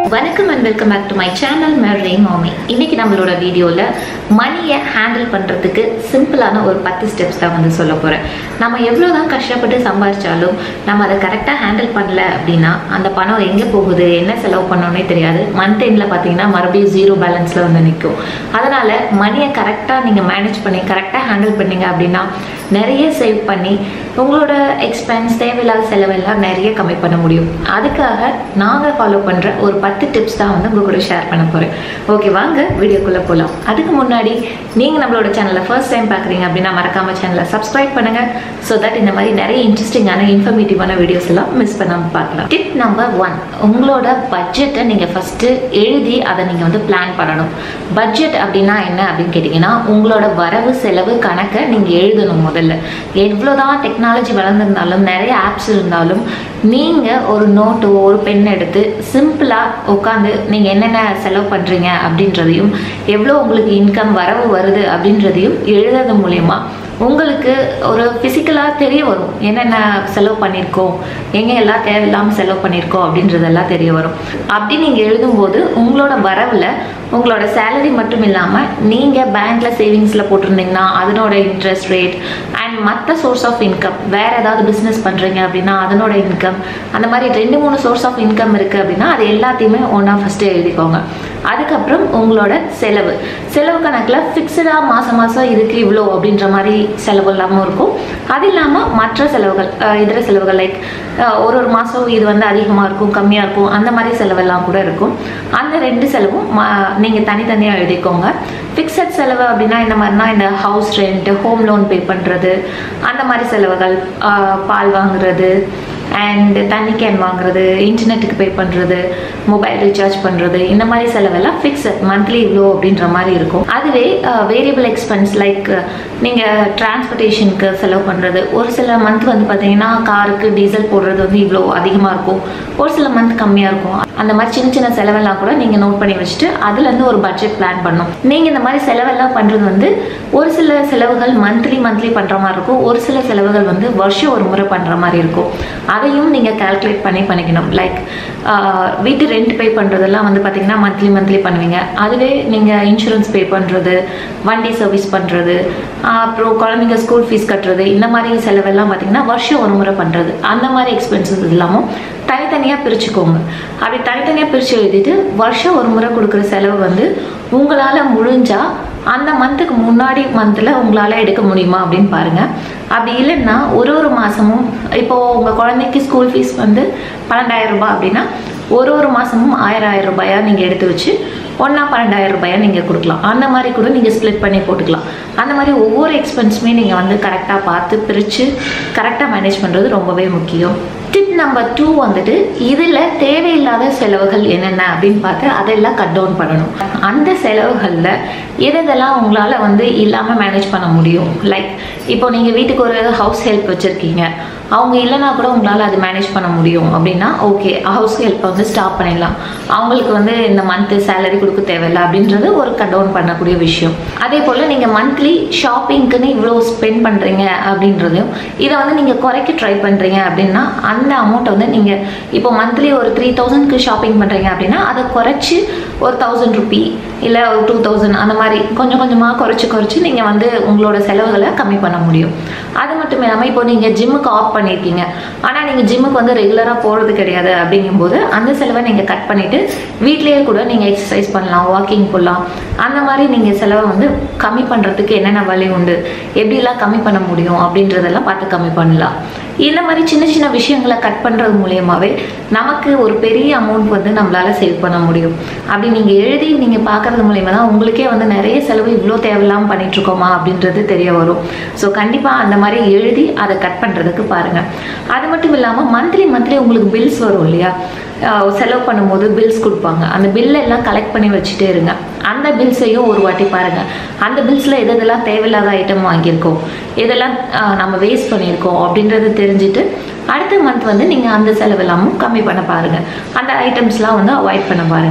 வணக்கம் and welcome back to my channel Merry Maami இன்னைக்கு நம்மளோட வீடியோவில் மணியை ஹேண்டில் பண்ணுறதுக்கு சிம்பிளான ஒரு பத்து ஸ்டெப்ஸ் தான் வந்து சொல்ல போகிறேன் நம்ம எவ்வளோ தான் கஷ்டப்பட்டு சம்பாதிச்சாலும் நம்ம அதை கரெக்டாக ஹேண்டில் பண்ணல அப்படின்னா அந்த பணம் எங்கே போகுது என்ன செலவு பண்ணோன்னே தெரியாது மந்த் எண்டில் பார்த்தீங்கன்னா மறுபடியும் ஜீரோ பேலன்ஸில் வந்து நிற்கும் அதனால் மணியை கரெக்டாக நீங்கள் மேனேஜ் பண்ணி கரெக்டாக ஹேண்டில் பண்ணீங்க அப்படின்னா நிறைய சேவ் பண்ணி உங்களோட எக்ஸ்பென்ஸ் தேவையில்லாத செலவெல்லாம் நிறைய கம்மி பண்ண முடியும் அதுக்காக நாங்கள் ஃபாலோ பண்ணுற ஒரு பத்து டிப்ஸ் தான் வந்து உங்க கூட ஷேர் பண்ண போகிறேன் ஓகே வாங்க வீடியோக்குள்ளே போகலாம் அதுக்கு முன்னாடி நீங்கள் நம்மளோட சேனலை ஃபர்ஸ்ட் டைம் பார்க்குறீங்க அப்படின்னா மறக்காம சேனலை சப்ஸ்கிரைப் பண்ணுங்கள் ஸோ தட் இந்த மாதிரி நிறைய இன்ட்ரெஸ்டிங்கான இன்ஃபர்மேட்டிவான வீடியோஸ் எல்லாம் மிஸ் பண்ணாமல் பார்க்கலாம் டிப் நம்பர் ஒன் உங்களோட பட்ஜெட்டை நீங்கள் ஃபஸ்ட்டு எழுதி அதை நீங்கள் வந்து பிளான் பண்ணணும் பட்ஜெட் அப்படின்னா என்ன அப்படின்னு கேட்டிங்கன்னா உங்களோட வரவு செலவு கணக்கை நீங்கள் எழுதணும் முதல்ல எவ்வளோதான் டெக்னாலஜி வளர்ந்துருந்தாலும் நிறைய ஆப்ஸ் இருந்தாலும் நீங்கள் ஒரு நோட்டோ ஒரு பென் எடுத்து சிம்பிளாக உட்காந்து நீங்கள் என்னென்ன செலவு பண்ணுறீங்க அப்படின்றதையும் எவ்வளோ உங்களுக்கு இன்கம் வரவு வருது அப்படின்றதையும் எழுதுறது மூலயமா உங்களுக்கு ஒரு ஃபிசிக்கலாக தெரிய வரும் என்னென்ன செலவு பண்ணியிருக்கோம் எங்கே எல்லாம் தேவையில்லாமல் செலவு பண்ணியிருக்கோம் அப்படின்றதெல்லாம் தெரிய வரும் அப்படி நீங்கள் எழுதும்போது உங்களோட வரவில் உங்களோட சேலரி மட்டும் இல்லாமல் நீங்கள் பேங்க்கில் சேவிங்ஸில் போட்டிருந்தீங்கன்னா அதனோட இன்ட்ரெஸ்ட் ரேட் அண்ட் மற்ற சோர்ஸ் ஆஃப் இன்கம் வேறு ஏதாவது பிஸ்னஸ் பண்ணுறீங்க அப்படின்னா அதனோட இன்கம் அந்த மாதிரி ரெண்டு மூணு சோர்ஸ் ஆஃப் இன்கம் இருக்குது அப்படின்னா அது எல்லாத்தையுமே ஒன்றா ஃபஸ்ட்டு எழுதிக்கோங்க அதுக்கப்புறம் உங்களோட செலவு செலவு கணக்கில் ஃபிக்ஸடாக மாதம் மாதம் இதுக்கு இவ்வளோ அப்படின்ற மாதிரி செலவு இல்லாமல் இருக்கும் அது இல்லாமல் மற்ற செலவுகள் அஹ் இதர செலவுகள் லைக் ஒரு ஒரு மாதம் இது வந்து அதிகமாக இருக்கும் கம்மியாக இருக்கும் அந்த மாதிரி செலவெல்லாம் கூட இருக்கும் அந்த ரெண்டு செலவும் நீங்கள் தனித்தனியாக எழுதிக்கோங்க ஃபிக்ஸட் செலவு அப்படின்னா இந்த மாதிரினா இந்த house rent home loan pay பண்ணுறது அந்த மாதிரி செலவுகள் அஹ் பால் வாங்குறது அண்ட் தண்ணி கேன் வாங்குறது இன்டர்நெட்டுக்கு பே பண்ணுறது மொபைல் ரீசார்ஜ் பண்ணுறது இந்த மாதிரி செலவெல்லாம் ஃபிக்ஸட் மந்த்லி இவ்வளோ அப்படின்ற மாதிரி இருக்கும் அதுவே வேரியபிள் எக்ஸ்பென்ஸ் லைக் நீங்கள் டிரான்ஸ்போர்ட்டேஷனுக்கு செலவு பண்ணுறது ஒரு சில மந்த் வந்து பார்த்தீங்கன்னா காருக்கு டீசல் போடுறது வந்து இவ்வளோ அதிகமாக இருக்கும் ஒரு சில மந்த் கம்மியாக இருக்கும் அந்த மாதிரி சின்ன சின்ன செலவெல்லாம் கூட நீங்கள் நோட் பண்ணி வச்சுட்டு அதுலேருந்து ஒரு பட்ஜெட் பிளான் பண்ணணும் நீங்கள் இந்த மாதிரி செலவெல்லாம் பண்ணுறது வந்து ஒரு சில செலவுகள் மந்த்லி மந்த்லி பண்ணுற மாதிரி இருக்கும் ஒரு சில செலவுகள் வந்து வருஷம் ஒரு முறை பண்ணுற மாதிரி இருக்கும் அதையும் நீங்கள் கால்குலேட் பண்ணி பண்ணிக்கணும் லைக் வீட்டு ரெண்ட் பே பண்ணுறதெல்லாம் வந்து பார்த்தீங்கன்னா மந்த்லி மந்த்லி பண்ணுவீங்க அதுவே நீங்கள் இன்சூரன்ஸ் பே பண்ணுறது வண்டி சர்வீஸ் பண்ணுறது அப்புறம் குழந்தைங்க ஸ்கூல் ஃபீஸ் கட்டுறது இந்த மாதிரி செலவெல்லாம் பார்த்தீங்கன்னா வருஷம் ஒரு முறை பண்ணுறது அந்த மாதிரி எக்ஸ்பென்சஸ் இல்லாமல் தனித்தனியாக பிரிச்சுக்கோங்க அப்படி தனித்தனியாக பிரித்து எழுதிட்டு வருஷம் ஒரு முறை கொடுக்குற செலவு வந்து உங்களால் முடிஞ்சால் அந்த மந்த்துக்கு முன்னாடி மந்தில் உங்களால் எடுக்க முடியுமா அப்படின்னு பாருங்கள் அப்படி இல்லைன்னா ஒரு ஒரு மாதமும் இப்போது உங்கள் குழந்தைக்கு ஸ்கூல் ஃபீஸ் வந்து பன்னெண்டாயிரம் ரூபாய் அப்படின்னா ஒரு ஒரு மாதமும் ஆயிரம் ஆயிரம் ரூபாயாக நீங்கள் எடுத்து வச்சு ஒன்றா பன்னெண்டாயிரம் ரூபாயாக நீங்கள் கொடுக்கலாம் அந்த மாதிரி கூட நீங்கள் ஸ்ப்ளிட் பண்ணி போட்டுக்கலாம் அந்த மாதிரி ஒவ்வொரு எக்ஸ்பென்ஸுமே நீங்கள் வந்து கரெக்டாக பார்த்து பிரித்து கரெக்டாக மேனேஜ் பண்ணுறது ரொம்பவே முக்கியம் டிப் நம்பர் டூ வந்துட்டு இதில் தேவையில்லாத செலவுகள் என்னென்ன அப்படின்னு பார்த்து அதெல்லாம் கட் டவுன் பண்ணணும் அந்த செலவுகளில் எதெல்லாம் உங்களால் வந்து இல்லாமல் மேனேஜ் பண்ண முடியும் லைக் இப்போ நீங்கள் வீட்டுக்கு ஒரு ஹவுஸ் ஹெல்ப் வச்சுருக்கீங்க அவங்க இல்லைனா கூட உங்களால் அது மேனேஜ் பண்ண முடியும் அப்படின்னா ஓகே ஹவுஸ் ஹெல்ப்பை வந்து ஸ்டாப் பண்ணிடலாம் அவங்களுக்கு வந்து இந்த மந்த்து சேலரி கொடுக்க தேவையில்லை அப்படின்றது ஒரு கட் டவுன் பண்ணக்கூடிய விஷயம் அதே போல் நீங்கள் மந்த்லி ஷாப்பிங்க்குன்னு இவ்வளோ ஸ்பெண்ட் பண்ணுறீங்க அப்படின்றதையும் இதை வந்து நீங்கள் குறைக்க ட்ரை பண்ணுறீங்க அப்படின்னா அந்த அமௌண்ட்டை வந்து நீங்கள் இப்போ மந்த்லி ஒரு த்ரீ தௌசண்ட்க்கு ஷாப்பிங் பண்ணுறீங்க அப்படின்னா அதை குறைச்சி ஒரு தௌசண்ட் ருபி இல்லை ஒரு டூ தௌசண்ட் அந்த மாதிரி கொஞ்சம் கொஞ்சமாக குறைச்சி குறைச்சி நீங்கள் வந்து உங்களோட செலவுகளை கம்மி பண்ண முடியும் அது மட்டும் இல்லாமல் இப்போ நீங்கள் ஜிம்முக்கு ஆஃப் பண்ணியிருக்கீங்க ஆனால் நீங்கள் ஜிம்முக்கு வந்து ரெகுலராக போகிறது கிடையாது அப்படிங்கும்போது அந்த செலவை நீங்கள் கட் பண்ணிவிட்டு வீட்லேயே கூட நீங்கள் எக்ஸசைஸ் பண்ணலாம் வாக்கிங் போகலாம் அந்த மாதிரி நீங்கள் செலவை வந்து கம்மி பண்ணுறதுக்கு என்னென்ன வழி உண்டு எப்படிலாம் கம்மி பண்ண முடியும் அப்படின்றதெல்லாம் பார்த்து கம்மி பண்ணலாம் இந்த மாதிரி சின்ன சின்ன விஷயங்களை கட் பண்ணுறது மூலியமாகவே நமக்கு ஒரு பெரிய அமௌண்ட் வந்து நம்மளால் சேவ் பண்ண முடியும் அப்படி நீங்கள் எழுதி நீங்கள் பார்க்கறது மூலியமாக தான் உங்களுக்கே வந்து நிறைய செலவு இவ்வளோ தேவையில்லாமல் பண்ணிகிட்ருக்கோமா அப்படின்றது தெரிய வரும் ஸோ கண்டிப்பாக அந்த மாதிரி எழுதி அதை கட் பண்ணுறதுக்கு பாருங்கள் அது மட்டும் இல்லாமல் மந்த்லி மந்த்லி உங்களுக்கு பில்ஸ் வரும் இல்லையா செலவு பண்ணும்போது பில்ஸ் கொடுப்பாங்க அந்த பில்லெல்லாம் கலெக்ட் பண்ணி வச்சுட்டே இருங்க அந்த பில்ஸையும் ஒரு வாட்டி பாருங்கள் அந்த பில்ஸில் எது எதெல்லாம் தேவையில்லாத ஐட்டம் வாங்கியிருக்கோம் எதெல்லாம் நம்ம வேஸ்ட் பண்ணியிருக்கோம் அப்படின்றத தெரிஞ்சுட்டு அடுத்த மந்த் வந்து நீங்கள் அந்த செலவெல்லாமும் கம்மி பண்ண பாருங்கள் அந்த ஐட்டம்ஸ்லாம் வந்து அவாய்ட் பண்ண பாருங்கள்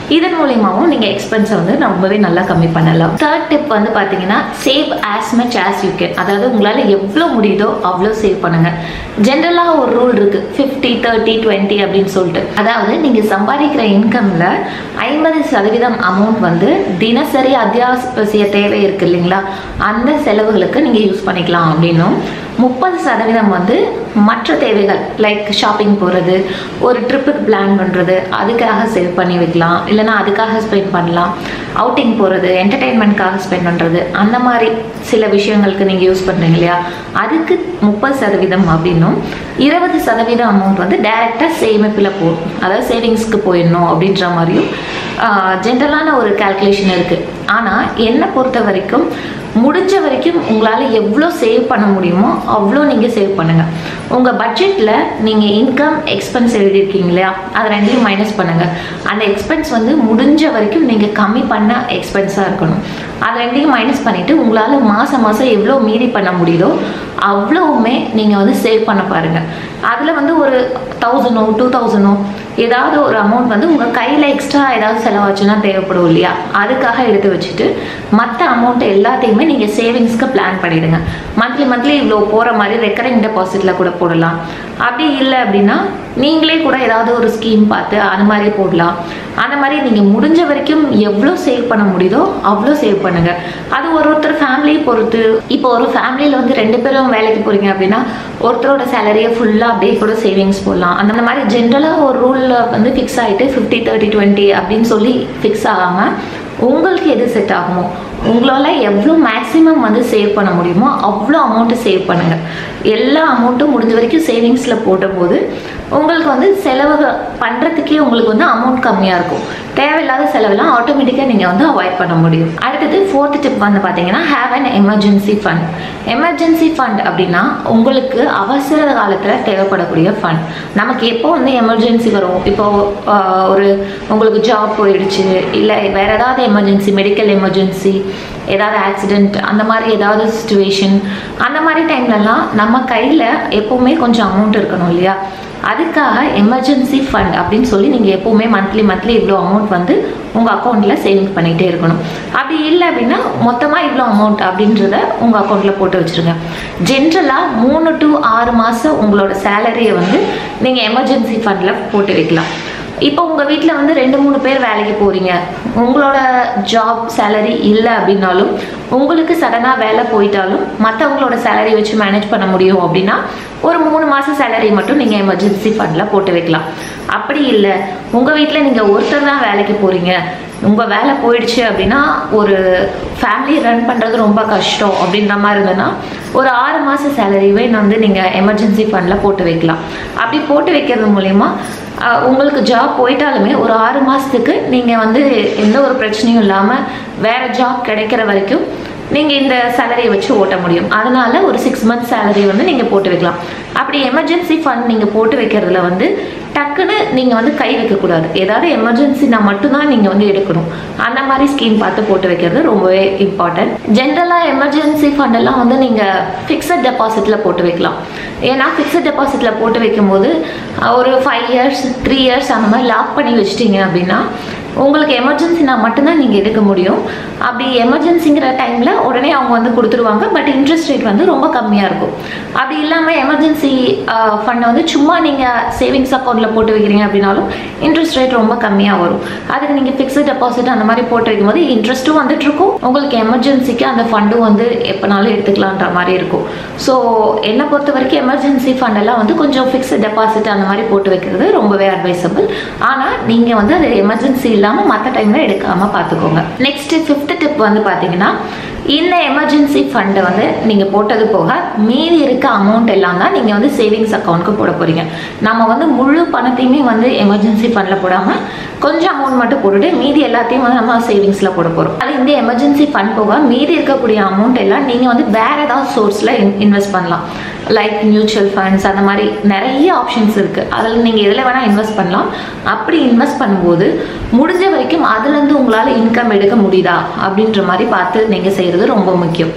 இதன் மூலியமாகவும் நீங்கள் எக்ஸ்பென்ஸை வந்து ரொம்பவே நல்லா கம்மி பண்ணலாம் தேர்ட் டிப் வந்து பார்த்தீங்கன்னா save as much as you can அதாவது உங்களால் எவ்வளோ முடியுதோ அவ்வளோ சேவ் பண்ணுங்க ஜென்ரலாக ஒரு ரூல் இருக்கு ஃபிஃப்டி தேர்ட்டி டுவெண்ட்டி அப்படின்னு சொல்லிட்டு அதாவது நீங்கள் சம்பாதிக்கிற இன்கம்ல ஐம்பது சதவீதம் அமௌண்ட் வந்து தினசரி அத்தியாவசிய தேவை இருக்கு இல்லைங்களா அந்த செலவுகளுக்கு நீங்கள் யூஸ் பண்ணிக்கலாம் அப்படின்னும் முப்பது சதவீதம் வந்து மற்ற தேவைகள் லைக் ஷாப்பிங் போகிறது ஒரு ட்ரிப்புக்கு பிளான் பண்ணுறது அதுக்காக சேவ் பண்ணி வைக்கலாம் இல்லைன்னா அதுக்காக ஸ்பெண்ட் பண்ணலாம் அவுட்டிங் போகிறது என்டர்டெயின்மெண்ட்காக ஸ்பெண்ட் பண்ணுறது அந்த மாதிரி சில விஷயங்களுக்கு நீங்கள் யூஸ் பண்ணுறீங்க இல்லையா அதுக்கு முப்பது சதவீதம் அப்படின்னும் இருபது சதவீதம் அமௌண்ட் வந்து டைரெக்டாக சேமிப்பில் போகும் அதாவது சேவிங்ஸ்க்கு போயிடணும் அப்படின்ற மாதிரியும் ஜென்ரலான ஒரு கால்குலேஷன் இருக்குது ஆனால் என்னை பொறுத்த வரைக்கும் முடிஞ்ச வரைக்கும் உங்களால் எவ்வளோ சேவ் பண்ண முடியுமோ அவ்வளோ நீங்கள் சேவ் பண்ணுங்கள் உங்கள் பட்ஜெட்டில் நீங்கள் இன்கம் எக்ஸ்பென்ஸ் எழுதியிருக்கீங்க இல்லையா அதை ரெண்டையும் மைனஸ் பண்ணுங்கள் அந்த எக்ஸ்பென்ஸ் வந்து முடிஞ்ச வரைக்கும் நீங்கள் கம்மி பண்ண எக்ஸ்பென்ஸாக இருக்கணும் அதை ரெண்டையும் மைனஸ் பண்ணிவிட்டு உங்களால் மாதம் மாதம் எவ்வளோ மீதி பண்ண முடியுதோ அவ்வளோவுமே நீங்கள் வந்து சேவ் பண்ண பாருங்கள் அதில் வந்து ஒரு தௌசண்டோ டூ தௌசண்டோ ஏதாவது ஒரு அமௌண்ட் வந்து உங்கள் கையில் எக்ஸ்ட்ரா ஏதாவது செலவாச்சுன்னா தேவைப்படும் இல்லையா அதுக்காக எடுத்து வச்சுட்டு மற்ற அமௌண்ட் எல்லாத்தையுமே நீங்கள் சேவிங்ஸ்க்கு பிளான் பண்ணிடுங்க மந்த்லி மந்த்லி இவ்வளோ போகிற மாதிரி ரெக்கரிங் டெபாசிட்டில் கூட போடலாம் அப்படி இல்லை அப்படின்னா நீங்களே கூட ஏதாவது ஒரு ஸ்கீம் பார்த்து அது மாதிரி போடலாம் அந்த மாதிரி நீங்கள் முடிஞ்ச வரைக்கும் எவ்வளோ சேவ் பண்ண முடியுதோ அவ்வளோ சேவ் பண்ணுங்க அது ஒரு ஒருத்தர் ஃபேமிலியை பொறுத்து இப்போ ஒரு ஃபேமிலியில் வந்து ரெண்டு பேரும் வேலைக்கு போகிறீங்க அப்படின்னா ஒருத்தரோட சேலரியை ஃபுல்லாக அப்படியே கூட சேவிங்ஸ் போடலாம் அந்த மாதிரி ஜென்ரலாக ஒரு ரூலில் வந்து ஃபிக்ஸ் ஆகிட்டு ஃபிஃப்டி தேர்ட்டி டுவெண்ட்டி அப்படின்னு சொல்லி ஃபிக்ஸ் ஆகாமல் உங்களுக்கு எது செட் ஆகுமோ உங்களால் எவ்வளோ மேக்ஸிமம் வந்து சேவ் பண்ண முடியுமோ அவ்வளோ அமௌண்ட்டு சேவ் பண்ணுங்கள் எல்லா அமௌண்ட்டும் முடிஞ்ச வரைக்கும் சேவிங்ஸில் போடும்போது உங்களுக்கு வந்து செலவு பண்ணுறதுக்கே உங்களுக்கு வந்து அமௌண்ட் கம்மியாக இருக்கும் தேவையில்லாத செலவெல்லாம் ஆட்டோமேட்டிக்காக நீங்கள் வந்து அவாய்ட் பண்ண முடியும் அடுத்தது ஃபோர்த் டிப் வந்து பார்த்தீங்கன்னா have an emergency fund emergency fund அப்படின்னா உங்களுக்கு அவசர காலத்தில் தேவைப்படக்கூடிய ஃபண்ட் நமக்கு எப்போ வந்து எமர்ஜென்சி வரும் இப்போ ஆஹ், ஒரு உங்களுக்கு ஜாப் போயிடுச்சு இல்லை வேற ஏதாவது எமர்ஜென்சி மெடிக்கல் எமர்ஜென்சி ஏதாவது ஆக்சிடென்ட் அந்த மாதிரி ஏதாவது சுச்சுவேஷன் அந்த மாதிரி டைம்லலாம் நம்ம கையில் எப்போவுமே கொஞ்சம் அமௌண்ட் இருக்கணும் இல்லையா அதுக்காக எமர்ஜென்சி ஃபண்ட் அப்படின்னு சொல்லி நீங்கள் எப்போவுமே மந்த்லி மந்த்லி இவ்வளோ அமௌண்ட் வந்து உங்கள் அக்கௌண்ட்டில் சேவிங் பண்ணிகிட்டே இருக்கணும் அப்படி இல்லை அப்படின்னா மொத்தமாக இவ்வளோ அமௌண்ட் அப்படின்றத உங்கள் அக்கௌண்ட்டில் போட்டு வச்சுருங்க ஜென்ரலாக மூணு டு ஆறு மாதம் உங்களோட சேலரியை வந்து நீங்கள் எமர்ஜென்சி ஃபண்டில் போட்டு வைக்கலாம் இப்போ உங்கள் வீட்டில் வந்து ரெண்டு மூணு பேர் வேலைக்கு போகிறீங்க உங்களோட ஜாப் சேலரி இல்லை அப்படின்னாலும் உங்களுக்கு சடனாக வேலை போயிட்டாலும் மற்றவங்களோட சேலரி வச்சு மேனேஜ் பண்ண முடியும் அப்படின்னா ஒரு மூணு மாதம் சேலரி மட்டும் நீங்கள் எமர்ஜென்சி ஃபண்டில் போட்டு வைக்கலாம் அப்படி இல்லை உங்கள் வீட்டில் நீங்கள் ஒருத்தர் தான் வேலைக்கு போகிறீங்க உங்கள் வேலை போயிடுச்சு அப்படின்னா ஒரு ஃபேமிலி ரன் பண்ணுறது ரொம்ப கஷ்டம் அப்படின்ற மாதிரி இருந்ததுன்னா ஒரு ஆறு மாத சேலரிவே வந்து நீங்கள் எமர்ஜென்சி ஃபண்டில் போட்டு வைக்கலாம் அப்படி போட்டு வைக்கிறது மூலயமா ஆஹ், உங்களுக்கு ஜாப் போயிட்டாலுமே ஒரு ஆறு மாதத்துக்கு நீங்கள் வந்து எந்த ஒரு பிரச்சனையும் இல்லாமல் வேறு ஜாப் கிடைக்கிற வரைக்கும் நீங்கள் இந்த சேலரியை வச்சு ஓட்ட முடியும் அதனால ஒரு சிக்ஸ் மந்த் சேலரி வந்து நீங்கள் போட்டு வைக்கலாம் அப்படி எமர்ஜென்சி ஃபண்ட் நீங்கள் போட்டு வைக்கிறதுல வந்து டக்குன்னு நீங்கள் வந்து கை வைக்கக்கூடாது ஏதாவது எமர்ஜென்சினா மட்டும்தான் நீங்கள் வந்து எடுக்கணும் அந்த மாதிரி ஸ்கீம் பார்த்து போட்டு வைக்கிறது ரொம்பவே இம்பார்ட்டன்ட் ஜென்ரலாக எமர்ஜென்சி ஃபண்ட் எல்லாம் வந்து நீங்கள் ஃபிக்ஸட் டெபாசிட்டில் போட்டு வைக்கலாம் ஏன்னா ஃபிக்ஸட் டெபாசிட்டில் போட்டு வைக்கும்போது அஹ், ஒரு ஃபைவ் இயர்ஸ் த்ரீ இயர்ஸ் அந்த மாதிரி லாக் பண்ணி வச்சிட்டீங்க அப்படின்னா உங்களுக்கு எமர்ஜென்சினா மட்டும்தான் நீங்கள் எடுக்க முடியும் அப்படி எமர்ஜென்சிங்கிற டைமில் உடனே அவங்க வந்து கொடுத்துருவாங்க பட் இன்ட்ரெஸ்ட் ரேட் வந்து ரொம்ப கம்மியாக இருக்கும் அப்படி இல்லாமல் எமர்ஜென்சி ஃபண்டை வந்து சும்மா நீங்கள் சேவிங்ஸ் அக்கௌண்ட்டில் போட்டு வைக்கிறீங்க அப்படின்னாலும் இன்ட்ரெஸ்ட் ரேட் ரொம்ப கம்மியாக வரும் அதுக்கு நீங்கள் ஃபிக்ஸட் டெபாசிட் அந்த மாதிரி போட்டு வைக்கும்போது இன்ட்ரெஸ்ட்டும் வந்துட்டு இருக்கும் உங்களுக்கு எமர்ஜென்சிக்கு அந்த ஃபண்டும் வந்து எப்போனாலும் எடுத்துக்கலான்ற மாதிரி இருக்கும் ஸோ என்னை பொறுத்த வரைக்கும் எமர்ஜென்சி ஃபண்ட் எல்லாம் வந்து கொஞ்சம் ஃபிக்ஸட் டெபாசிட் அந்த மாதிரி போட்டு வைக்கிறது ரொம்பவே அட்வைசபிள் ஆனால் நீங்கள் வந்து அது எமர்ஜென்சி இல்லாமல் மற்ற டைமில் எடுக்காமல் பார்த்துக்கோங்க நெக்ஸ்ட் ஃபிஃப்த் டிப் வந்து பார்த்தீங்கன்னா இந்த எமர்ஜென்சி ஃபண்டை வந்து நீங்கள் போட்டது போக மீதி இருக்க அமௌண்ட் எல்லாம் தான் நீங்கள் வந்து சேவிங்ஸ் அக்கௌண்ட்க்கு போட போகிறீங்க நம்ம வந்து முழு பணத்தையுமே வந்து எமர்ஜென்சி ஃபண்டில் போடாமல் கொஞ்சம் அமௌண்ட் மட்டும் போட்டுட்டு மீதி எல்லாத்தையும் வந்து நம்ம சேவிங்ஸில் போட போகிறோம் அது இந்த எமர்ஜென்சி ஃபண்ட் போக மீதி இருக்கக்கூடிய அமௌண்ட் எல்லாம் நீங்கள் வந்து வேற ஏதாவது சோர்ஸில் இன்வெஸ்ட் பண்ணலாம் லைக் மியூச்சுவல் ஃபண்ட்ஸ் அந்த மாதிரி நிறைய ஆப்ஷன்ஸ் இருக்குது அதில் நீங்கள் எதில் வேணால் இன்வெஸ்ட் பண்ணலாம் அப்படி இன்வெஸ்ட் பண்ணும்போது முடிஞ்ச வரைக்கும் அதுலேருந்து உங்களால் இன்கம் எடுக்க முடியுதா அப்படின்ற மாதிரி பார்த்து நீங்கள் செய்கிறது ரொம்ப முக்கியம்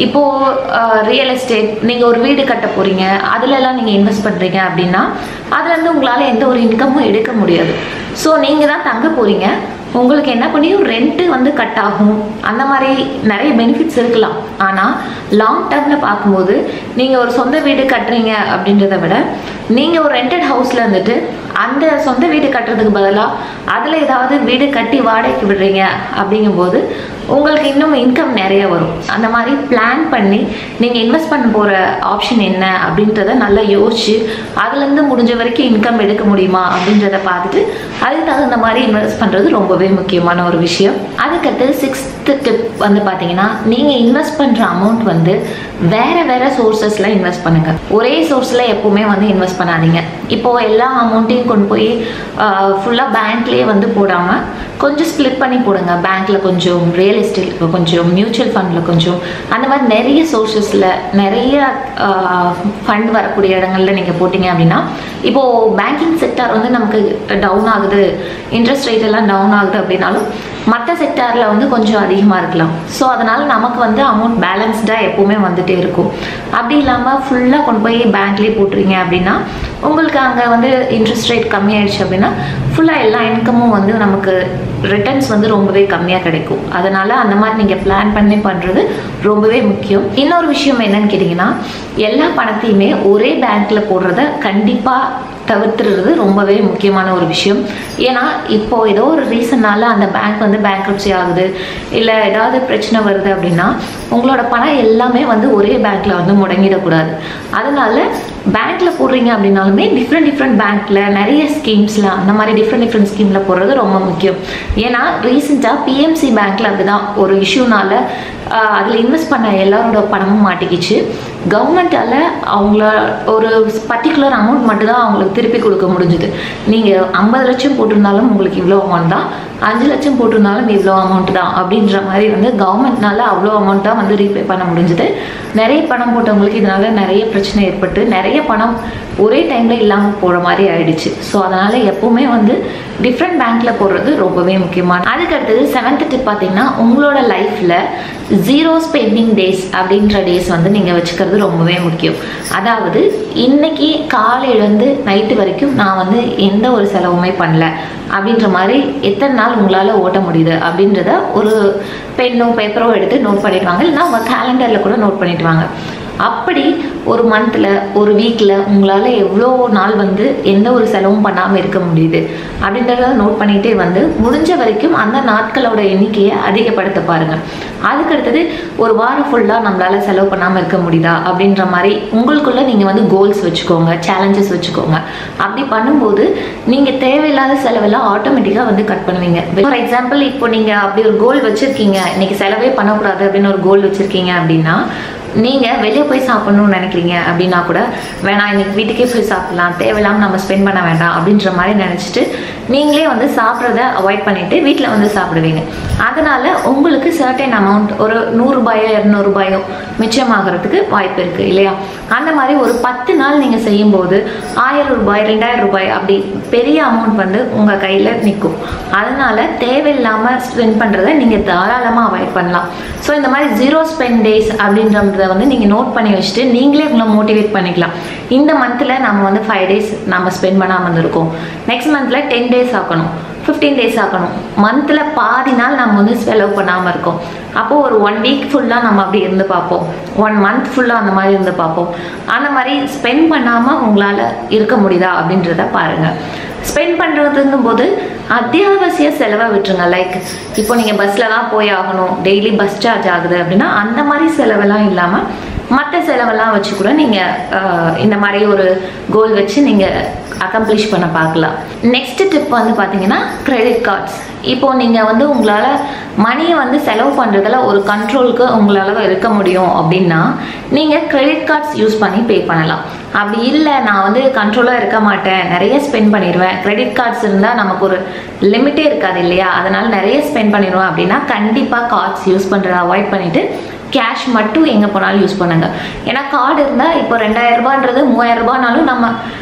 இப்போது ரியல் எஸ்டேட் நீங்கள் ஒரு வீடு கட்ட போகிறீங்க அதுலலாம் நீங்கள் இன்வெஸ்ட் பண்ணுறீங்க அப்படின்னா அதுலேருந்து உங்களால் எந்த ஒரு இன்கமும் எடுக்க முடியாது ஸோ நீங்கள் தான் தங்க போகிறீங்க உங்களுக்கு என்ன பண்ணியும் ரெண்ட்டு வந்து கட் ஆகும் அந்த மாதிரி நிறைய பெனிஃபிட்ஸ் இருக்கலாம் ஆனால் லாங் டேர்மில் பார்க்கும்போது நீங்கள் ஒரு சொந்த வீடு கட்டுறீங்க அப்படின்றத விட நீங்கள் ஒரு ரெண்டட் ஹவுஸில் இருந்துட்டு அந்த சொந்த வீடு கட்டுறதுக்கு பதிலாக அதில் ஏதாவது வீடு கட்டி வாடகைக்கு விடுறீங்க அப்படிங்கும்போது உங்களுக்கு இன்னும் இன்கம் நிறைய வரும் அந்த மாதிரி பிளான் பண்ணி நீங்கள் இன்வெஸ்ட் பண்ண போகிற ஆப்ஷன் என்ன அப்படின்றத நல்லா யோசிச்சு அதுலேருந்து முடிஞ்ச வரைக்கும் இன்கம் எடுக்க முடியுமா அப்படின்றத பார்த்துட்டு அதுக்கு தகுந்த மாதிரி இன்வெஸ்ட் பண்ணுறது ரொம்பவே முக்கியமான ஒரு விஷயம் அதுக்கடுத்து சிக்ஸ்த்து டிப் வந்து பார்த்தீங்கன்னா நீங்கள் இன்வெஸ்ட் பண்ணுற அமௌண்ட் வந்து வேற வேற சோர்சஸில் இன்வெஸ்ட் பண்ணுங்க ஒரே சோர்ஸில் எப்பவுமே வந்து இன்வெஸ்ட் பண்ணாதீங்க இப்போ எல்லா அமௌண்ட்டையும் கொண்டு போய் ஃபுல்லாக பேங்க்லேயே வந்து போடாமல் கொஞ்சம் ஸ்ப்ளிட் பண்ணி போடுங்க பேங்க்ல கொஞ்சம் ரியல் எஸ்டேட்ல கொஞ்சம் மியூச்சுவல் ஃபண்டில் கொஞ்சம் அந்த மாதிரி நிறைய சோர்சஸில் நிறைய ஃபண்ட் வரக்கூடிய இடங்கள்ல நீங்கள் போட்டிங்க அப்படின்னா இப்போது பேங்கிங் செக்டார் வந்து நமக்கு டவுன் ஆகுது இன்ட்ரெஸ்ட் ரேட் எல்லாம் டவுன் ஆகுது அப்படின்னாலும் மற்ற செக்டாரில் வந்து கொஞ்சம் அதிகமாக இருக்கலாம் ஸோ அதனால் நமக்கு வந்து அமௌண்ட் பேலன்ஸ்டாக எப்போவுமே வந்துட்டே இருக்கும் அப்படி இல்லாமல் ஃபுல்லாக கொண்டு போய் பேங்க்லேயே போட்டுறீங்க அப்படின்னா உங்களுக்கு அங்கே வந்து இன்ட்ரெஸ்ட் ரேட் கம்மியாயிடுச்சு அப்படின்னா ஃபுல்லாக எல்லா இன்கமும் வந்து நமக்கு ரிட்டர்ன்ஸ் வந்து ரொம்பவே கம்மியாக கிடைக்கும் அதனால அந்த மாதிரி நீங்கள் பிளான் பண்ணி பண்ணுறது ரொம்பவே முக்கியம் இன்னொரு விஷயம் என்னன்னு கேட்டிங்கன்னா எல்லா பணத்தையுமே ஒரே பேங்க்கில் போடுறத கண்டிப்பாக தவிர்த்துறது ரொம்பவே முக்கியமான ஒரு விஷயம் ஏன்னா இப்போ ஏதோ ஒரு ரீசன்னால அந்த பேங்க் வந்து பேங்க்ரப்சி ஆகுது இல்லை ஏதாவது பிரச்சனை வருது அப்படின்னா உங்களோட பணம் எல்லாமே வந்து ஒரே பேங்க்ல வந்து முடங்கிடக்கூடாது அதனால பேங்க்ல போடுறீங்க அப்படின்னாலுமே டிஃப்ரெண்ட் டிஃப்ரெண்ட் பேங்க்ல நிறைய ஸ்கீம்ஸ்ல அந்த மாதிரி டிஃப்ரெண்ட் டிஃப்ரெண்ட் ஸ்கீம்ல போடுறது ரொம்ப முக்கியம் ஏன்னா ரீசெண்டாக பிஎம்சி பேங்க்ல அப்படிதான் ஒரு இஷ்யூனால அதில் இன்வெஸ்ட் பண்ண எல்லாரோட பணமும் மாட்டிக்கிச்சு கவர்மெண்ட்டால் அவங்கள ஒரு பர்டிகுலர் அமௌண்ட் மட்டும் தான் அவங்களுக்கு திருப்பி கொடுக்க முடிஞ்சுது நீங்கள் ஐம்பது லட்சம் போட்டிருந்தாலும் உங்களுக்கு இவ்வளோ அமௌண்ட் தான் அஞ்சு லட்சம் போட்டிருந்தாலும் இவ்வளோ அமௌண்ட் தான் அப்படின்ற மாதிரி வந்து கவர்மெண்ட்னால அவ்வளோ அமௌண்ட் தான் வந்து ரீபே பண்ண முடிஞ்சுது நிறைய பணம் போட்டவங்களுக்கு இதனால நிறைய பிரச்சனை ஏற்பட்டு நிறைய பணம் ஒரே டைமில் இல்லாமல் போகிற மாதிரி ஆயிடுச்சு ஸோ அதனால் எப்போவுமே வந்து டிஃப்ரெண்ட் பேங்க்கில் போடுறது ரொம்பவே முக்கியமான அதுக்கடுத்தது செவன்த் டிப் பார்த்தீங்கன்னா உங்களோட லைஃப்பில் ஜீரோ ஸ்பெண்டிங் டேஸ் அப்படின்ற டேஸ் வந்து நீங்கள் வச்சுக்கிறது ரொம்பவே முக்கியம் அதாவது இன்னைக்கு காலையிலேருந்து நைட்டு வரைக்கும் நான் வந்து எந்த ஒரு செலவுமே பண்ணல அப்படின்ற மாதிரி எத்தனை நாள் உங்களால் ஓட்ட முடியுது அப்படின்றத ஒரு பென்னோ பேப்பரோ எடுத்து நோட் பண்ணிட்டு வாங்க இல்லைன்னா உங்கள் கேலண்டரில் கூட நோட் பண்ணிட்டு வாங்க அப்படி ஒரு மந்தில் ஒரு வீக்கில் உங்களால் எவ்வளோ நாள் வந்து எந்த ஒரு செலவும் பண்ணாமல் இருக்க முடியுது அப்படின்றத நோட் பண்ணிகிட்டே வந்து முடிஞ்ச வரைக்கும் அந்த நாட்களோட எண்ணிக்கையை அதிகப்படுத்த பாருங்கள் அதுக்கடுத்தது ஒரு வாரம் ஃபுல்லாக நம்மளால் செலவு பண்ணாமல் இருக்க முடியுதா அப்படின்ற மாதிரி உங்களுக்குள்ள நீங்கள் வந்து கோல்ஸ் வச்சுக்கோங்க சேலஞ்சஸ் வச்சுக்கோங்க அப்படி பண்ணும்போது நீங்கள் தேவையில்லாத செலவெல்லாம் ஆட்டோமேட்டிக்காக வந்து கட் பண்ணுவீங்க ஃபார் எக்ஸாம்பிள் இப்போ நீங்கள் அப்படி ஒரு கோல் வச்சுருக்கீங்க இன்னைக்கு செலவே பண்ணக்கூடாது அப்படின்னு ஒரு கோல் வச்சுருக்கீங்க அப்படின்னா நீங்கள் வெளியே போய் சாப்பிடணும்னு நினைக்கிறீங்க அப்படின்னா கூட வேணாம் இன்னைக்கு வீட்டுக்கே போய் சாப்பிடலாம் தேவையில்லாமல் நம்ம ஸ்பெண்ட் பண்ண வேண்டாம் அப்படின்ற மாதிரி நினச்சிட்டு நீங்களே வந்து சாப்பிட்றத அவாய்ட் பண்ணிட்டு வீட்டில் வந்து சாப்பிடுவீங்க அதனால உங்களுக்கு சர்டன் அமௌண்ட் ஒரு நூறுரூபாயோ இரநூறுபாயோ மிச்சமாகறதுக்கு வாய்ப்பு இருக்குது இல்லையா அந்த மாதிரி ஒரு பத்து நாள் நீங்கள் செய்யும்போது ஆயிரம் ரூபாய் ரெண்டாயிரம் ரூபாய் அப்படி பெரிய அமௌண்ட் வந்து உங்கள் கையில் நிற்கும் அதனால தேவையில்லாமல் ஸ்பெண்ட் பண்ணுறதை நீங்கள் தாராளமாக அவாய்ட் பண்ணலாம் ஸோ இந்த மாதிரி ஜீரோ ஸ்பெண்ட் டேஸ் அப்படின்றத வந்து நீங்கள் நோட் பண்ணி வச்சுட்டு நீங்களே உங்களை மோட்டிவேட் பண்ணிக்கலாம் இந்த மந்தில் நம்ம வந்து ஃபைவ் டேஸ் நம்ம ஸ்பெண்ட் பண்ணாமல் இருந்திருக்கோம் நெக்ஸ்ட் மந்தில் டென் டேஸ் ஆக்கணும் ஃபிஃப்டீன் டேஸ் ஆக்கணும் மந்தில் பாதி நாள் நம்ம வந்து செலவு பண்ணாமல் இருக்கோம் அப்போது ஒரு ஒன் வீக் ஃபுல்லாக நம்ம அப்படி இருந்து பார்ப்போம் ஒன் மந்த் ஃபுல்லாக அந்த மாதிரி இருந்து பார்ப்போம் அந்த மாதிரி ஸ்பெண்ட் பண்ணாமல் உங்களால் இருக்க முடியுதா அப்படின்றத பாருங்கள் ஸ்பெண்ட் பண்ணுறதுங்கும் போது அத்தியாவசிய செலவை விட்டுருங்க லைக் இப்போ நீங்கள் பஸ்ஸில் தான் போய் ஆகணும் டெய்லி பஸ் சார்ஜ் ஆகுது அப்படின்னா அந்த மாதிரி செலவெல்லாம் இல்லாமல் மற்ற செலவெல்லாம் வச்சு கூட நீங்கள் இந்த மாதிரி ஒரு கோல் வச்சு நீங்கள் அக்கம்ப்ளிஷ் பண்ண பார்க்கலாம் நெக்ஸ்ட் டிப் வந்து பார்த்தீங்கன்னா கிரெடிட் கார்ட்ஸ் இப்போ நீங்கள் வந்து உங்களால் மணியை வந்து செலவு பண்ணுறதுல ஒரு கண்ட்ரோலுக்கு உங்களால் இருக்க முடியும் அப்படின்னா நீங்கள் கிரெடிட் கார்ட்ஸ் யூஸ் பண்ணி பே பண்ணலாம் அப்படி இல்லை நான் வந்து கண்ட்ரோலாக இருக்க மாட்டேன் நிறைய ஸ்பெண்ட் பண்ணிடுவேன் கிரெடிட் கார்ட்ஸ் இருந்தால் நமக்கு ஒரு லிமிட்டே இருக்காது இல்லையா அதனால் நிறைய ஸ்பெண்ட் பண்ணிடுவேன் அப்படின்னா கண்டிப்பாக கார்ட்ஸ் யூஸ் பண்ணுறத அவாய்ட் பண்ணிவிட்டு கேஷ் மட்டும் எங்கே போனாலும் யூஸ் பண்ணுங்க ஏன்னா கார்டு இருந்தால் இப்போ ரெண்டாயிரம் ரூபான்றது மூவாயிரம் ரூபானாலும் நம்ம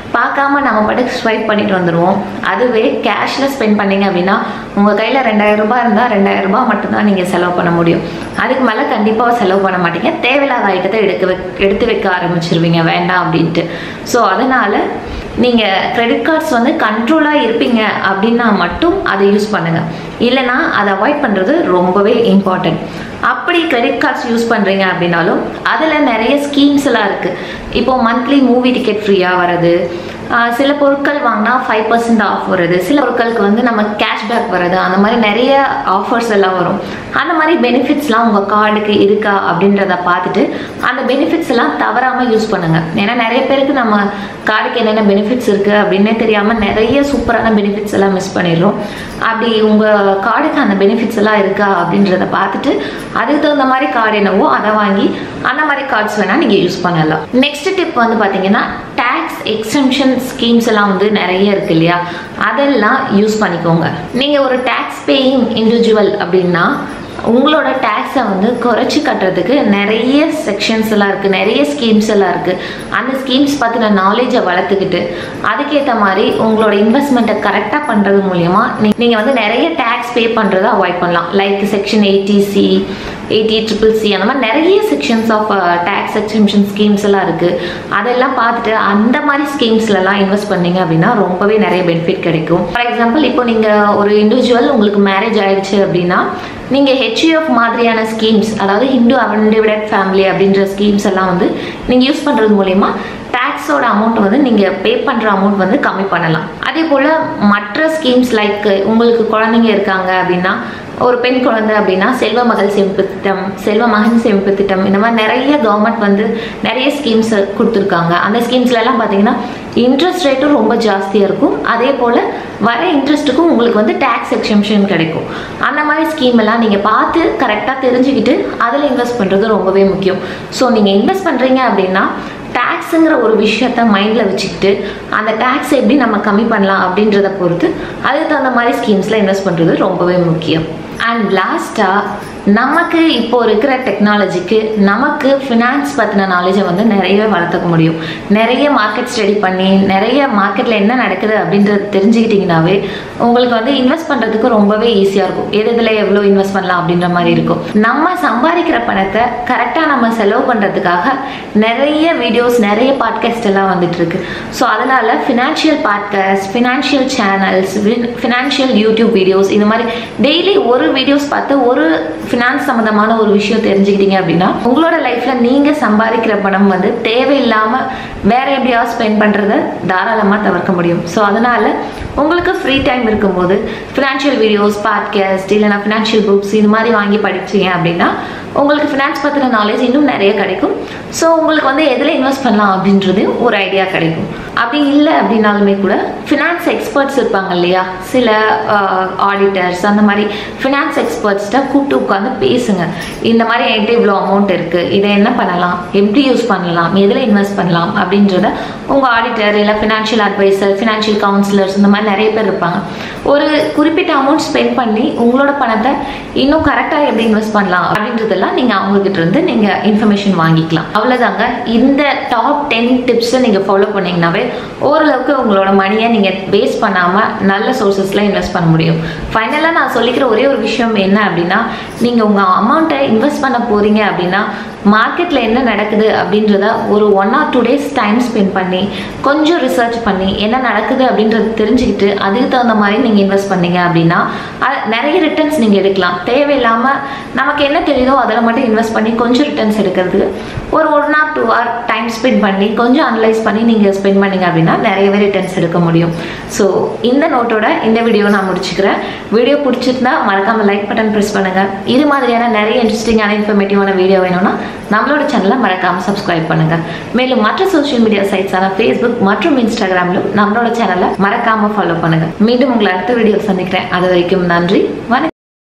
பார்க்காம நம்ம பாட்டுக்கு ஸ்வைப் பண்ணிட்டு வந்துடுவோம் அதுவே கேஷில் ஸ்பெண்ட் பண்ணீங்க அப்படின்னா உங்கள் கையில் ரெண்டாயிரம் ரூபாய் இருந்தால் ரெண்டாயிரம் ரூபாய் மட்டும்தான் நீங்கள் செலவு பண்ண முடியும் அதுக்கு மேலே கண்டிப்பாக செலவு பண்ண மாட்டீங்க தேவையில்லாத ஐட்டத்தை எடுக்க வை எடுத்து வைக்க ஆரம்பிச்சிருவீங்க வேண்டாம் அப்படின்ட்டு ஸோ அதனால் நீங்கள் கிரெடிட் கார்ட்ஸ் வந்து கண்ட்ரோலாக இருப்பீங்க அப்படின்னா மட்டும் அதை யூஸ் பண்ணுங்கள் இல்லைனா அதை அவாய்ட் பண்ணுறது ரொம்பவே இம்பார்ட்டன்ட் அப்படி கிரெடிட் கார்ட்ஸ் யூஸ் பண்ணுறீங்க அப்படின்னாலும் அதில் நிறைய ஸ்கீம்ஸ் எல்லாம் இருக்குது இப்போது மந்த்லி மூவி டிக்கெட் ஃப்ரீயாக வர்றது ஆஹ் சில பொருட்கள் வாங்கினா ஃபைவ் பர்சன்ட் ஆஃப் வருது சில பொருட்களுக்கு வந்து நம்ம கேஷ்பேக் வருது அந்த மாதிரி நிறைய ஆஃபர்ஸ் எல்லாம் வரும் அந்த மாதிரி பெனிஃபிட்ஸ்லாம் உங்கள் கார்டுக்கு இருக்கா அப்படின்றத பார்த்துட்டு அந்த பெனிஃபிட்ஸ் எல்லாம் தவறாமல் யூஸ் பண்ணுங்கள் ஏன்னா நிறைய பேருக்கு நம்ம கார்டுக்கு என்னென்ன பெனிஃபிட்ஸ் இருக்குது அப்படின்னே தெரியாமல் நிறைய சூப்பரான பெனிஃபிட்ஸ் எல்லாம் மிஸ் பண்ணிடுறோம் அப்படி உங்கள் கார்டுக்கு அந்த பெனிஃபிட்ஸ் எல்லாம் இருக்கா அப்படின்றத பார்த்துட்டு அதுக்கு தகுந்த மாதிரி கார்டு என்னவோ அதை வாங்கி அந்த மாதிரி கார்ட்ஸ் வேணால் நீங்கள் யூஸ் பண்ணலாம் நெக்ஸ்ட் டிப் வந்து பார்த்தீங்கன்னா டேக்ஸ் எக்ஸம்ஷன் ஸ்கீம்ஸ் எல்லாம் வந்து நிறைய இருக்கு இல்லையா அதெல்லாம் யூஸ் பண்ணிக்கோங்க நீங்கள் ஒரு டேக்ஸ் பேயிங் இண்டிவிஜுவல் அப்படின்னா உங்களோட டேக்ஸை வந்து குறைச்சி கட்டுறதுக்கு நிறைய செக்ஷன்ஸ் எல்லாம் இருக்குது நிறைய ஸ்கீம்ஸ் எல்லாம் இருக்குது அந்த ஸ்கீம்ஸ் பற்றின நாலேஜை வளர்த்துக்கிட்டு அதுக்கேற்ற மாதிரி உங்களோட இன்வெஸ்ட்மெண்ட்டை கரெக்டாக பண்ணுறது மூலயமா நீங்கள் வந்து நிறைய டேக்ஸ் பே பண்ணுறதை அவாய்ட் பண்ணலாம் like section eighty C eighty triple C அந்த மாதிரி நிறைய sections of tax exemption schemes எல்லாம் இருக்குது அதெல்லாம் பார்த்துட்டு அந்த மாதிரி ஸ்கீம்ஸ்லலாம் இன்வெஸ்ட் பண்ணீங்க அப்படின்னா ரொம்பவே நிறைய பெனிஃபிட் கிடைக்கும் ஃபார் எக்ஸாம்பிள் இப்போ நீங்கள் ஒரு இண்டிவிஜுவல் உங்களுக்கு மேரேஜ் ஆயிடுச்சு அப்படின்னா நீங்கள் ஹெச்யூஎஃப் மாதிரியான ஸ்கீம்ஸ் அதாவது ஹிந்து அன்டிவிடட் ஃபேமிலி அப்படின்ற ஸ்கீம்ஸ் எல்லாம் வந்து நீங்கள் யூஸ் பண்ணுறது மூலயமா டேக்ஸோட அமௌண்ட் வந்து நீங்கள் பே பண்ணுற அமௌண்ட் வந்து கம்மி பண்ணலாம் அதே போல் மற்ற ஸ்கீம்ஸ் லைக் உங்களுக்கு குழந்தைங்க இருக்காங்க அப்படின்னா ஒரு பெண் குழந்தை அப்படின்னா செல்வ மகள் சேமிப்பு திட்டம் செல்வ மகன் சேமிப்பு திட்டம் இந்த மாதிரி நிறைய கவர்மெண்ட் வந்து நிறைய ஸ்கீம்ஸ் கொடுத்துருக்காங்க அந்த ஸ்கீம்ஸ்லலாம் பார்த்தீங்கன்னா இன்ட்ரெஸ்ட் ரேட்டும் ரொம்ப ஜாஸ்தியாக இருக்கும் அதே போல் வர இன்ட்ரெஸ்ட்டுக்கும் உங்களுக்கு வந்து டேக்ஸ் எக்ஸம்ஷன் கிடைக்கும் அந்த மாதிரி ஸ்கீம் எல்லாம் நீங்கள் பார்த்து கரெக்டாக தெரிஞ்சுக்கிட்டு அதில் இன்வெஸ்ட் பண்ணுறது ரொம்பவே முக்கியம் ஸோ நீங்கள் இன்வெஸ்ட் பண்ணுறீங்க அப்படின்னா டேக்ஸுங்கிற ஒரு விஷயத்த மைண்டில் வச்சுக்கிட்டு அந்த டேக்ஸ் எப்படி நம்ம கம்மி பண்ணலாம் அப்படின்றத பொறுத்து அதுக்கு தகுந்த மாதிரி ஸ்கீம்ஸில் இன்வெஸ்ட் பண்ணுறது ரொம்பவே முக்கியம் அண்ட் லாஸ்ட்டாக நமக்கு இப்போ இருக்கிற டெக்னாலஜிக்கு நமக்கு ஃபினான்ஸ் பற்றின நாலேஜை வந்து நிறையவே வளர்த்துக்க முடியும் நிறைய மார்க்கெட் ஸ்டடி பண்ணி நிறைய மார்க்கெட்டில் என்ன நடக்குது அப்படின்றத தெரிஞ்சுக்கிட்டிங்கனாவே உங்களுக்கு வந்து இன்வெஸ்ட் பண்ணுறதுக்கு ரொம்பவே ஈஸியாக இருக்கும் எது இதில் எவ்வளோ இன்வெஸ்ட் பண்ணலாம் அப்படின்ற மாதிரி இருக்கும் நம்ம சம்பாதிக்கிற பணத்தை கரெக்டாக நம்ம செலவு பண்ணுறதுக்காக நிறைய வீடியோஸ் நிறைய பாட்காஸ்ட் எல்லாம் வந்துட்டு இருக்கு ஸோ அதனால் financial podcast financial channels financial YouTube videos இது மாதிரி டெய்லி ஒரு வீடியோஸ் பார்த்து ஒரு ஃபினான்ஸ் சம்மந்தமான ஒரு விஷயம் தெரிஞ்சுக்கிட்டீங்க அப்படின்னா உங்களோட லைஃப்பில் நீங்கள் சம்பாதிக்கிற பணம் வந்து தேவையில்லாமல் வேற எப்படியாவது ஸ்பெண்ட் பண்ணுறத தாராளமாக தவிர்க்க முடியும் ஸோ அதனால் உங்களுக்கு ஃப்ரீ டைம் இருக்கும்போது ஃபினான்ஷியல் வீடியோஸ் பாட்காஸ்ட் இல்லைனா ஃபினான்ஷியல் புக்ஸ் இது மாதிரி வாங்கி படிச்சீங்க அப்படின்னா உங்களுக்கு ஃபினான்ஸ் பற்றின நாலேஜ் இன்னும் நிறைய கிடைக்கும் ஸோ உங்களுக்கு வந்து எதில் இன்வெஸ்ட் பண்ணலாம் அப்படின்றது ஒரு ஐடியா கிடைக்கும் அப்படி இல்லை அப்படின்னாலுமே கூட ஃபினான்ஸ் எக்ஸ்பர்ட்ஸ் இருப்பாங்க இல்லையா சில ஆடிட்டர்ஸ் அந்த மாதிரி ஃபினான்ஸ் எக்ஸ்பர்ட்ஸ்கிட்ட கூப்பிட்டு உட்காந்து பேசுங்க இந்த மாதிரி என்கிட்ட இவ்வளோ அமௌண்ட் இருக்குது இதை என்ன பண்ணலாம் எப்படி யூஸ் பண்ணலாம் எதில் இன்வெஸ்ட் பண்ணலாம் அப்படின்றத உங்கள் ஆடிட்டர் இல்லை ஃபினான்ஷியல் அட்வைசர் ஃபினான்ஷியல் கவுன்சிலர்ஸ் இந்த மாதிரி நிறைய பேர் இருப்பாங்க ஒரு குறிப்பிட்ட அமௌண்ட் ஸ்பெண்ட் பண்ணி உங்களோட பணத்தை இன்னும் கரெக்டாக எப்படி இன்வெஸ்ட் பண்ணலாம் அப்படின்றதெல்லாம் நீங்கள் அவங்கக்கிட்ட இருந்து நீங்கள் இன்ஃபர்மேஷன் வாங்கிக்கலாம் அவ்வளோதாங்க இந்த டாப் டென் டிப்ஸை நீங்கள் ஃபாலோ பண்ணிங்கனாவே ஓரளவுக்கு உங்களோட மணியை நீங்கள் வேஸ்ட் பண்ணாமல் நல்ல சோர்சஸில் இன்வெஸ்ட் பண்ண முடியும் ஃபைனலாக நான் சொல்லிக்கிற ஒரே ஒரு விஷயம் என்ன அப்படின்னா நீங்கள் உங்கள் அமௌண்ட்டை இன்வெஸ்ட் பண்ண போகிறீங்க அப்படின்னா மார்க்கெட்டில் என்ன நடக்குது அப்படின்றத ஒரு one or two days time spend பண்ணி கொஞ்சம் ரிசர்ச் பண்ணி என்ன நடக்குது அப்படின்றத தெரிஞ்சுக்கிட்டு அதுக்கு தகுந்த மாதிரி நீங்கள் இன்வெஸ்ட் பண்ணீங்க அப்படின்னா அது நிறைய ரிட்டர்ன்ஸ் நீங்கள் எடுக்கலாம் தேவையில்லாமல் நமக்கு என்ன தெரியுதோ அதில் மட்டும் இன்வெஸ்ட் பண்ணி கொஞ்சம் ரிட்டர்ன்ஸ் எடுக்கிறதுக்கு ஒரு one or two hour time spend பண்ணி கொஞ்சம் அனலைஸ் பண்ணி நீங்கள் ஸ்பெண்ட் பண்ணீங்க அப்படின்னா நிறையவே ரிட்டர்ன்ஸ் எடுக்க முடியும் ஸோ இந்த நோட்டோட இந்த வீடியோ நான் முடிச்சுக்கிறேன் வீடியோ பிடிச்சிருந்தா மறக்காமல் லைக் பட்டன் ப்ரெஸ் பண்ணுங்கள் இது மாதிரியான நிறைய இன்ட்ரெஸ்டிங்கான இன்ஃபர்மேட்டிவான வீடியோ வேணும்னா நம்மளோட சேனலை மறக்காமல் சப்ஸ்கிரைப் பண்ணுங்கள் மேலும் மற்ற சோஷியல் மீடியா சைட்ஸான ஃபேஸ்புக் மற்றும் இன்ஸ்டாகிராமிலும் நம்மளோட சேனலை மறக்காமல் ஃபாலோ பண்ணுங்கள் மீண்டும் உங்களை அடுத்த வீடியோ சந்திக்கிறேன் அது வரைக்கும் நன்றி வணக்கம்